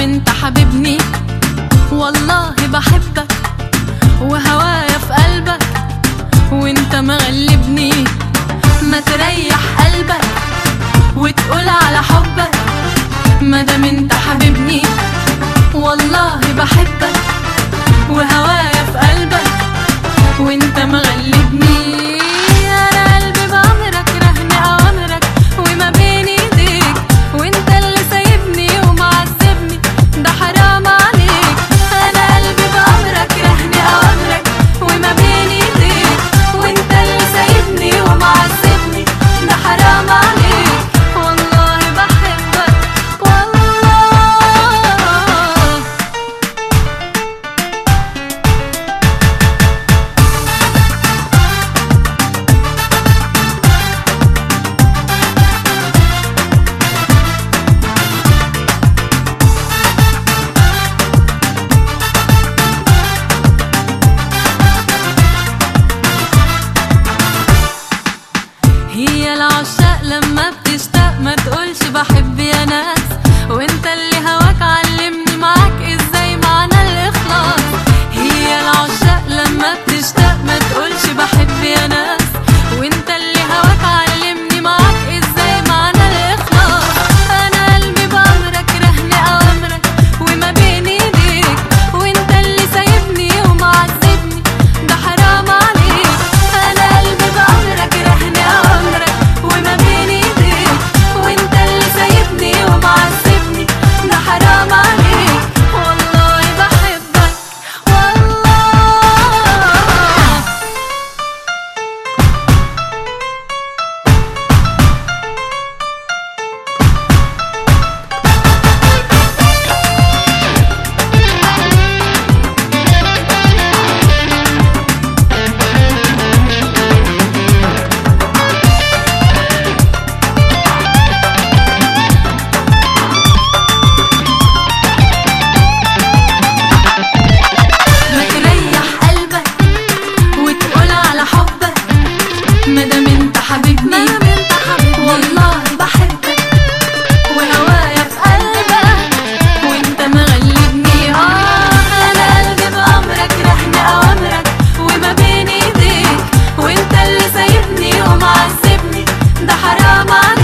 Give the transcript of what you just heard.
انت حبيبني والله بحبك وهوايا في قلبك وانت مغلبني ما تريح قلبك وتقول على حبك مادام انت حبيبني والله بحبك وهوايا في قلبك وانت مغلبني انا قلبي بأمرك رهن اوامرك وما بين ايديك وانت اللي سايبني ومعذبني ده حرام عليك انا قلبي بأمرك رهن اوامرك وما بين ايديك وانت اللي سايبني ومعذبني ده حرام عليك والله بحبك والله هي العشاق لما بتشتاق ما تقولش بحب يا ناس وانت اللي هواك علمني معاك ازاي معنى الاخلاص هي العشاق لما بتشتاق ما تقولش بحب يا ناس وانت اللي هواك علمني معاك ازاي معنى الاخلاص انا قلبي بامرك رهن اوامرك وما بين ايديك وانت اللي سايبني ومعذبني ده حرام عليك انا قلبي بامرك رهن اوامرك وما بين ايديك وانت اللي سايبني ومعذبني ده حرام عليك والله بحبك والله ما تريح قلبك وتقول على حبك مادام انت حبيبني والله بحبك وهوايا في قلبك وانت مغلبني اه انا قلبي بامرك رهن اوامرك وما بين ايديك وانت اللي سايبني ومعذبني ده حرام عليك